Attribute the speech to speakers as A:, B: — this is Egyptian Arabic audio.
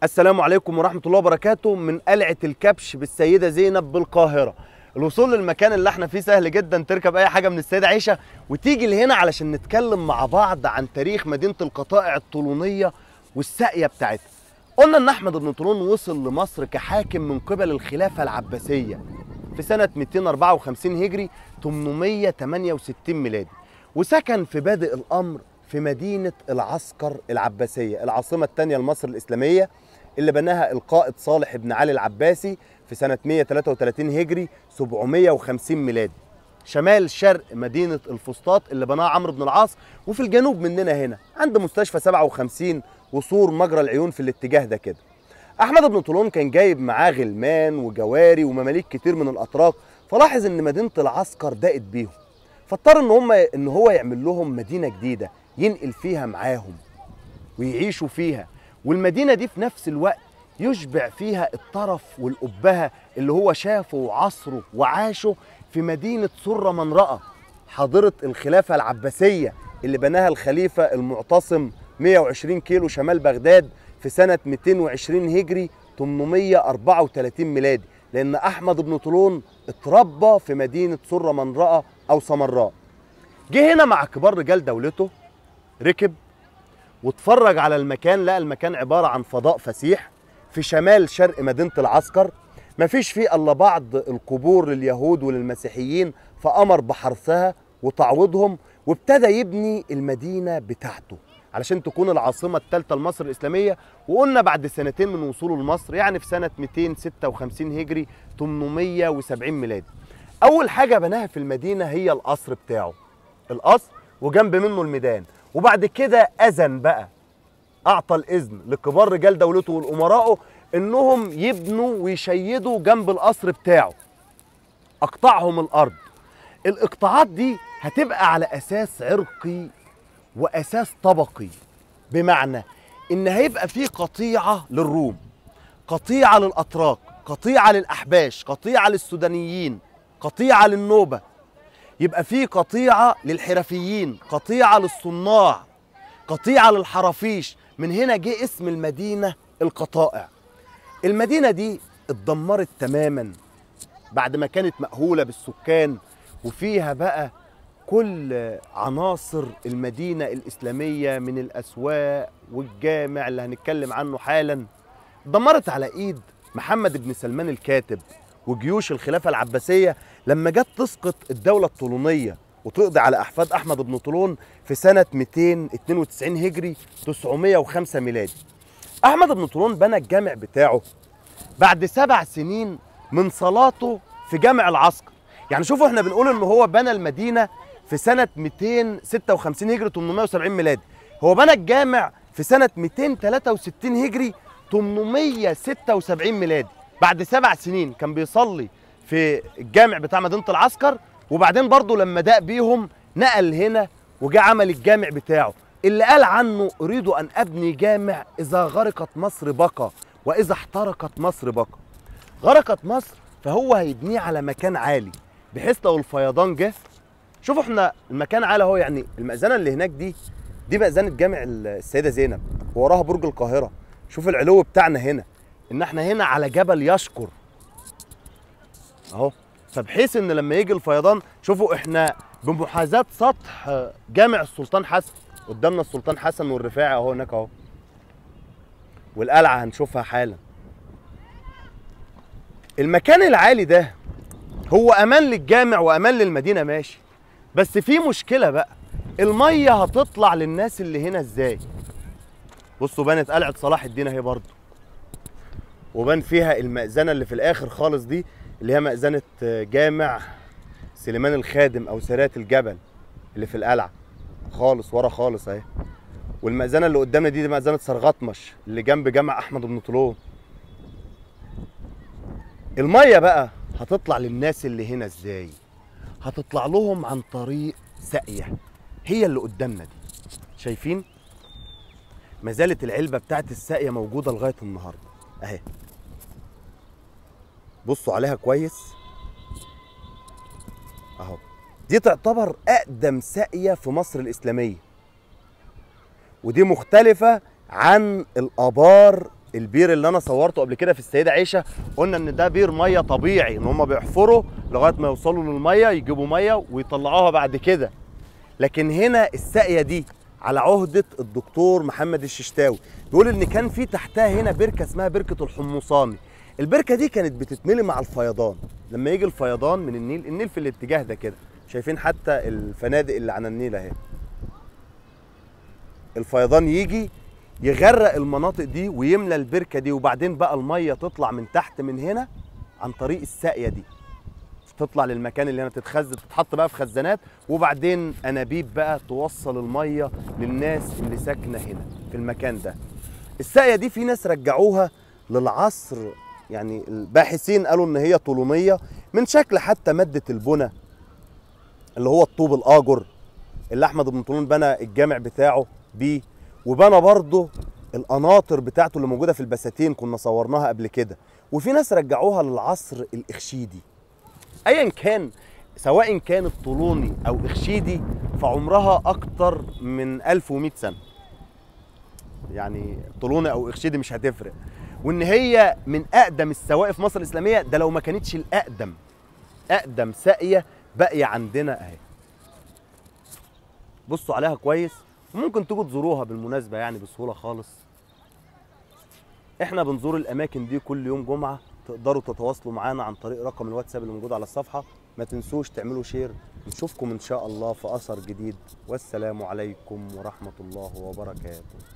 A: السلام عليكم ورحمة الله وبركاته من قلعة الكبش بالسيدة زينب بالقاهرة الوصول للمكان اللي احنا فيه سهل جدا تركب اي حاجة من السيدة عيشة وتيجي لهنا علشان نتكلم مع بعض عن تاريخ مدينة القطائع الطولونية والساقية بتاعتها قلنا ان احمد بن طولون وصل لمصر كحاكم من قبل الخلافة العباسية في سنة 254 هجري 868 ميلادي وسكن في بادئ الامر في مدينة العسكر العباسية العاصمة الثانية لمصر الإسلامية اللي بناها القائد صالح بن علي العباسي في سنة 133 هجري 750 ميلادي شمال شرق مدينة الفسطاط اللي بناها عمرو بن العاص وفي الجنوب مننا هنا عند مستشفى 57 وسور مجرى العيون في الاتجاه ده كده أحمد بن طولون كان جايب معاه غلمان وجواري ومماليك كتير من الأتراك فلاحظ إن مدينة العسكر ضاقت بيهم فاضطر إن هم إن هو يعمل لهم مدينة جديدة ينقل فيها معاهم ويعيشوا فيها والمدينة دي في نفس الوقت يشبع فيها الطرف والأبهة اللي هو شافه وعصره وعاشه في مدينة سرة من رأى حاضرة الخلافة العباسية اللي بناها الخليفة المعتصم 120 كيلو شمال بغداد في سنة 220 هجري 834 ميلادي لأن أحمد بن طولون اتربى في مدينة سرة من رأى أو سمراء جه هنا مع كبار رجال دولته ركب واتفرج على المكان لقى المكان عبارة عن فضاء فسيح في شمال شرق مدينة العسكر مفيش فيه إلا بعض القبور لليهود وللمسيحيين فأمر بحرثها وتعويضهم وابتدى يبني المدينة بتاعته علشان تكون العاصمة الثالثة لمصر الإسلامية وقلنا بعد سنتين من وصوله لمصر يعني في سنة 256 هجري 870 ميلادي أول حاجة بناها في المدينة هي القصر بتاعه القصر وجنب منه الميدان وبعد كده أذن بقى أعطى الإذن لكبار رجال دولته والأمراء إنهم يبنوا ويشيدوا جنب القصر بتاعه أقطعهم الأرض الإقطاعات دي هتبقى على أساس عرقي وأساس طبقي بمعنى إن هيبقى في قطيعة للروم قطيعة للأتراك قطيعة للأحباش قطيعة للسودانيين قطيعة للنوبة يبقى في قطيعة للحرفيين قطيعة للصناع قطيعة للحرافيش من هنا جه اسم المدينة القطائع المدينة دي اتدمرت تماما بعد ما كانت مأهولة بالسكان وفيها بقى كل عناصر المدينة الإسلامية من الأسواق والجامع اللي هنتكلم عنه حالا اتدمرت على إيد محمد بن سلمان الكاتب وجيوش الخلافة العباسية لما جت تسقط الدولة الطولونية وتقضي على أحفاد أحمد بن طولون في سنة 292 هجري 905 ميلادي أحمد بن طولون بنى الجامع بتاعه بعد سبع سنين من صلاته في جامع العسكر يعني شوفوا احنا بنقول ان هو بنى المدينة في سنة 256 هجري 870 ميلادي هو بنى الجامع في سنة 263 هجري 876 ميلادي بعد سبع سنين كان بيصلي في الجامع بتاع مدينة العسكر وبعدين برضه لما داق بيهم نقل هنا وجا عمل الجامع بتاعه اللي قال عنه أريد أن أبني جامع إذا غرقت مصر بقى وإذا احترقت مصر بقى غرقت مصر فهو هيبنيه على مكان عالي بحيث لو الفيضان جه شوفوا احنا المكان عالي اهو يعني المأذنة اللي هناك دي دي مأذنة جامع السيدة زينب ووراها برج القاهرة شوف العلو بتاعنا هنا ان احنا هنا على جبل يشكر اهو فبحيث ان لما يجي الفيضان شوفوا احنا بمحاذاة سطح جامع السلطان حسن قدامنا السلطان حسن والرفاعي اهو هناك اهو والقلعة هنشوفها حالا المكان العالي ده هو امان للجامع وامان للمدينة ماشي بس في مشكلة بقى المية هتطلع للناس اللي هنا ازاي بصوا بنت قلعة صلاح الدين اهي برضه وبان فيها المأذنة اللي في الآخر خالص دي اللي هي مأذنة جامع سليمان الخادم أو سرات الجبل اللي في القلعة خالص ورا خالص أهي والمأذنة اللي قدامنا دي, دي مأذنة سرغطمش اللي جنب جامع أحمد بن طولون المية بقى هتطلع للناس اللي هنا ازاي هتطلع لهم عن طريق ساقية هي اللي قدامنا دي شايفين ما زالت العلبة بتاعت الساقية موجودة لغاية النهاردة اهي بصوا عليها كويس اهو دي تعتبر اقدم ساقيه في مصر الاسلاميه ودي مختلفه عن الابار البير اللي انا صورته قبل كده في السيده عيشه قلنا ان ده بير ميه طبيعي ان هم بيحفروا لغايه ما يوصلوا للميه يجيبوا ميه ويطلعوها بعد كده لكن هنا الساقيه دي على عهده الدكتور محمد الششتاوي بيقول ان كان في تحتها هنا بركه اسمها بركه الحمصاني البركه دي كانت بتتملي مع الفيضان لما يجي الفيضان من النيل النيل في الاتجاه ده كده شايفين حتى الفنادق اللي على النيل اهي الفيضان يجي يغرق المناطق دي ويملى البركه دي وبعدين بقى الميه تطلع من تحت من هنا عن طريق الساقيه دي تطلع للمكان اللي هنا تتخزن تتحط بقى في خزانات وبعدين انابيب بقى توصل الميه للناس اللي ساكنه هنا في المكان ده الساقيه دي في ناس رجعوها للعصر يعني الباحثين قالوا ان هي طولونيه من شكل حتى ماده البنى اللي هو الطوب الاجر اللي احمد بن طولون بنى الجامع بتاعه بيه وبنى برضه القناطر بتاعته اللي موجوده في البساتين كنا صورناها قبل كده وفي ناس رجعوها للعصر الاخشيدي ايا كان سواء كانت طولوني او اخشيدي فعمرها اكتر من 1100 سنه يعني طولوني او اخشيدي مش هتفرق وان هي من اقدم السواقي في مصر الاسلاميه ده لو ما كانتش الاقدم اقدم ساقيه باقيه عندنا اهي بصوا عليها كويس وممكن تيجوا تزوروها بالمناسبه يعني بسهوله خالص احنا بنزور الاماكن دي كل يوم جمعه تقدروا تتواصلوا معانا عن طريق رقم الواتساب اللي موجود على الصفحه ما تنسوش تعملوا شير نشوفكم ان شاء الله في اثر جديد والسلام عليكم ورحمه الله وبركاته